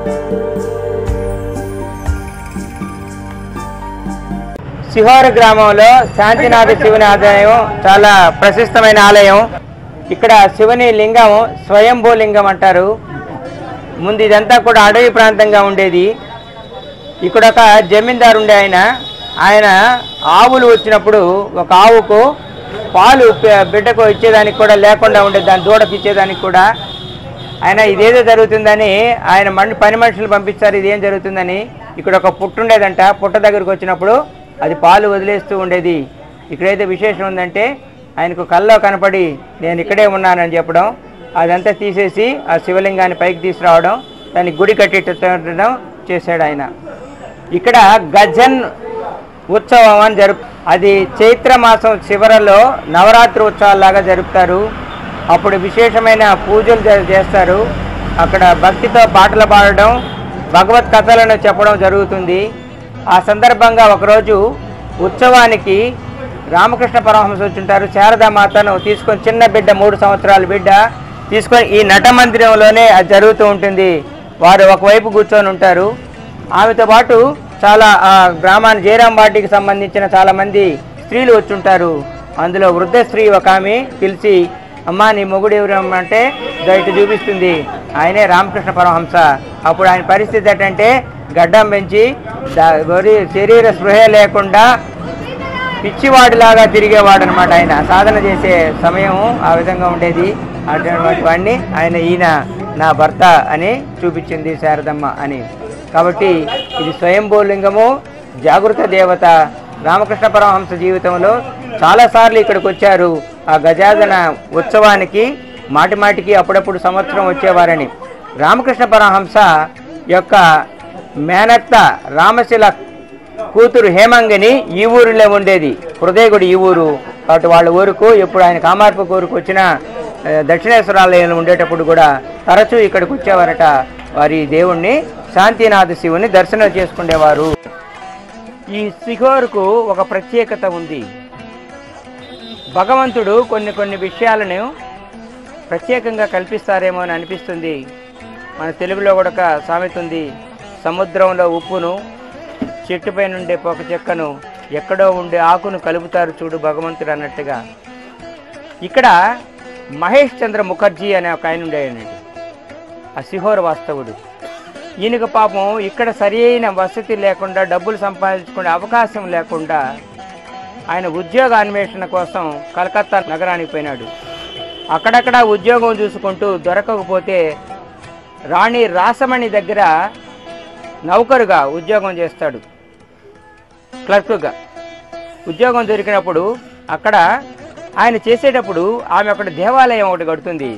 శిహోర గ్రామంలో శాంతినాథ శివుని ఆలయం చాలా ప్రశస్తమైన ఆలయం ఇక్కడ శివుని లింగం స్వయంభూ లింగం అంటారు ముందు ఇదంతా కూడా అడవి ప్రాంతంగా ఉండేది ఇక్కడ ఒక జమీందారు ఉండే ఆయన ఆయన ఆవులు వచ్చినప్పుడు ఒక ఆవుకు పాలు ప- బిడ్డకు ఇచ్చేదానికి కూడా లేకుండా ఉండేది దాని దూడకి ఇచ్చేదానికి కూడా ఆయన ఇదేదో జరుగుతుందని ఆయన మన్ పని మనుషులు పంపిస్తారు ఇదేం జరుగుతుందని ఇక్కడ ఒక పుట్టు ఉండేదంట పుట్ట దగ్గరకు వచ్చినప్పుడు అది పాలు వదిలేస్తూ ఉండేది ఇక్కడైతే విశేషం ఉందంటే ఆయనకు కల్లో కనపడి నేను ఇక్కడే ఉన్నానని చెప్పడం అదంతా తీసేసి ఆ శివలింగాన్ని పైకి తీసుకురావడం దాన్ని గుడి కట్టేటడం చేశాడు ఆయన ఇక్కడ గజన్ ఉత్సవం అని జరుపు అది చైత్ర మాసం చివరలో నవరాత్రి ఉత్సవాల్లాగా జరుపుతారు అప్పుడు విశేషమైన పూజలు జ- చేస్తారు అక్కడ భక్తితో పాటలు పాడడం భగవత్ కథలను చెప్పడం జరుగుతుంది ఆ సందర్భంగా ఒకరోజు ఉత్సవానికి రామకృష్ణ పరమహంస వచ్చుంటారు శారదామాతను తీసుకొని చిన్న బిడ్డ మూడు సంవత్సరాల బిడ్డ తీసుకొని ఈ నట మందిరంలోనే అది జరుగుతూ ఉంటుంది వారు ఒకవైపు కూర్చొని ఉంటారు ఆమెతో పాటు చాలా ఆ గ్రామాన్ని జయరాంబాటికి సంబంధించిన చాలా మంది స్త్రీలు వచ్చుంటారు అందులో వృద్ధ స్త్రీ ఒక ఆమె పిలిచి అమ్మా నీ మొగుడు ఎవరు అంటే ఇటు చూపిస్తుంది ఆయనే రామకృష్ణ పరమహంస అప్పుడు ఆయన పరిస్థితి ఏంటంటే గడ్డం పెంచి దా- వరి శరీర స్పృహ లేకుండా పిచ్చివాడిలాగా తిరిగేవాడు అనమాట ఆయన సాధన చేసే సమయం ఆ విధంగా ఉండేది అటువంటి వాడిని ఆయన ఈయన నా భర్త అని చూపించింది శారదమ్మ అని కాబట్టి ఇది స్వయంభూలింగము జాగృత దేవత రామకృష్ణ పరమహంస జీవితంలో చాలాసార్లు ఇక్కడికి వచ్చారు ఆ గజాదన ఉత్సవానికి మాటి మాటికి అప్పుడప్పుడు సంవత్సరం వచ్చేవారని రామకృష్ణ పరమహంస యొక్క మేనత్త రామశిల కూతురు హేమంగిని ఈ ఊరిలో ఉండేది హృదయగుడి ఈ ఊరు కాబట్టి వాళ్ళ ఊరుకు ఎప్పుడు ఆయన కామార్పు ఊరుకు వచ్చిన ఆ, దక్షిణేశ్వరాలయంలో ఉండేటప్పుడు కూడా తరచూ ఇక్కడికి వచ్చేవారట వారి దేవుణ్ణి శాంతినాథ శివుని దర్శనం చేసుకునేవారు ఈ శిఖోరుకు ఒక ప్రత్యేకత ఉంది భగవంతుడు కొన్ని కొన్ని విషయాలను ప్రత్యేకంగా కల్పిస్తారేమో అని అనిపిస్తుంది మన తెలుగులో కూడా ఒక సామెత ఉంది సముద్రంలో ఉప్పును చెట్టుపై నుండే పొక చెక్కను ఎక్కడో ఉండే ఆకును కలుపుతారు చూడు భగవంతుడు అన్నట్టుగా ఇక్కడ మహేష్ చంద్ర ముఖర్జీ అనే ఒక ఆయన ఉండేయండి ఆ సిహోర్ వాస్తవుడు ఈయనకు పాపం ఇక్కడ సరి అయిన వసతి లేకుండా డబ్బులు సంపాదించుకునే అవకాశం లేకుండా ఆయన ఉద్యోగ అన్వేషణ కోసం కలకత్తా నగరానికి పోయినాడు అక్కడక్కడ ఉద్యోగం చూసుకుంటూ దొరకకపోతే రాణి రాసమణి దగ్గర నౌకరుగా ఉద్యోగం చేస్తాడు క్లర్క్గా ఉద్యోగం దొరికినప్పుడు అక్కడ ఆయన చేసేటప్పుడు ఆమె అక్కడ దేవాలయం ఒకటి కడుతుంది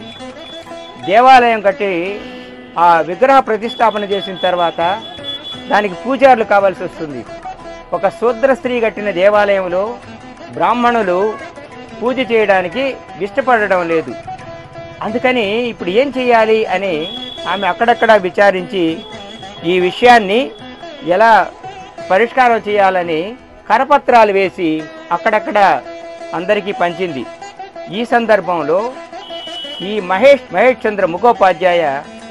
దేవాలయం కట్టి ఆ విగ్రహ ప్రతిష్టాపన చేసిన తర్వాత దానికి పూజారులు కావాల్సి వస్తుంది ఒక శూద్ర స్త్రీ కట్టిన దేవాలయంలో బ్రాహ్మణులు పూజ చేయడానికి ఇష్టపడడం లేదు అందుకని ఇప్పుడు ఏం చేయాలి అని ఆమె అక్కడక్కడ విచారించి ఈ విషయాన్ని ఎలా పరిష్కారం చేయాలని కరపత్రాలు వేసి అక్కడక్కడ అందరికీ పంచింది ఈ సందర్భంలో ఈ మహేష్ మహేష్ చంద్ర ముఖోపాధ్యాయ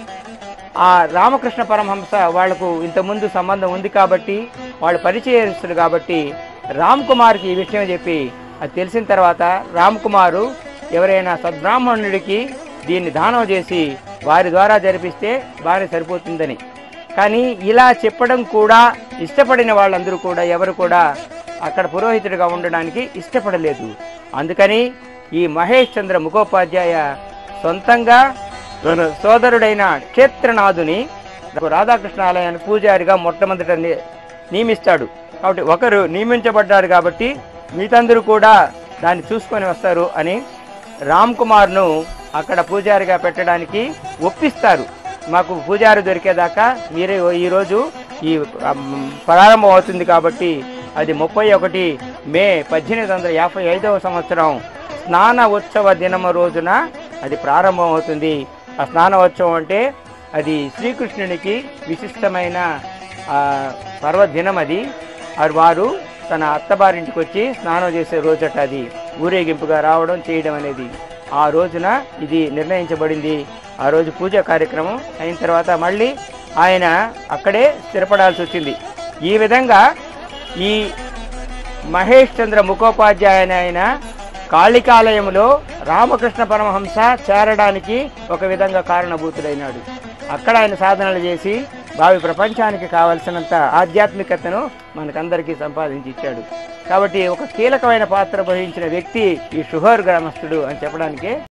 ఆ రామకృష్ణ పరమహంస వాళ్లకు ఇంతకుముందు సంబంధం ఉంది కాబట్టి వాళ్ళు పరిచయస్తులు కాబట్టి రామ్ కుమార్కి ఈ విషయం చెప్పి అది తెలిసిన తర్వాత రామ్ కుమారు ఎవరైనా సద్బ్రాహ్మణుడికి దీన్ని దానం చేసి వారి ద్వారా జరిపిస్తే బాగా సరిపోతుందని కానీ ఇలా చెప్పడం కూడా ఇష్టపడిన వాళ్ళందరూ కూడా ఎవరు కూడా అక్కడ పురోహితుడిగా ఉండడానికి ఇష్టపడలేదు అందుకని ఈ మహేష్ చంద్ర ముఖోపాధ్యాయ సొంతంగా తన సోదరుడైన క్షేత్రనాథుని రాధాకృష్ణ ఆలయానికి పూజారిగా మొట్టమొదట ని- నియమిస్తాడు కాబట్టి ఒకరు నియమించబడ్డారు కాబట్టి మిగతందరూ కూడా దాన్ని చూసుకొని వస్తారు అని రామ్ కుమార్ను అక్కడ పూజారిగా పెట్టడానికి ఒప్పిస్తారు మాకు పూజారి దొరికేదాకా మీరే ఈరోజు ఈ అమ్, ప్రారంభం అవుతుంది కాబట్టి అది ముప్పై ఒకటి మే పద్దెనిమిది వందల యాభై ఐదవ సంవత్సరం స్నాన ఉత్సవ దినము రోజున అది ప్రారంభం అవుతుంది ఆ స్నాన ఉత్సవం అంటే అది శ్రీకృష్ణునికి విశిష్టమైన ఆ, పర్వదినం అది అది వారు తన అత్తబారింటికి వచ్చి స్నానం చేసే రోజట అది ఊరేగింపుగా రావడం చేయడం అనేది ఆ రోజున ఇది నిర్ణయించబడింది ఆ రోజు పూజ కార్యక్రమం అయిన తర్వాత మళ్ళీ ఆయన అక్కడే స్థిరపడాల్సి వచ్చింది ఈ విధంగా ఈ మహేష్ చంద్ర ముఖోపాధ్యాయుని ఆయన కాళికాలయంలో రామకృష్ణ పరమహంస చేరడానికి ఒక విధంగా కారణభూతుడైనాడు అక్కడ ఆయన సాధనలు చేసి భావి ప్రపంచానికి కావలసినంత ఆధ్యాత్మికతను మనకందరికీ సంపాదించి ఇచ్చాడు కాబట్టి ఒక కీలకమైన పాత్ర వహించిన వ్యక్తి ఈ షుహర్ గ్రామస్తుడు అని చెప్పడానికే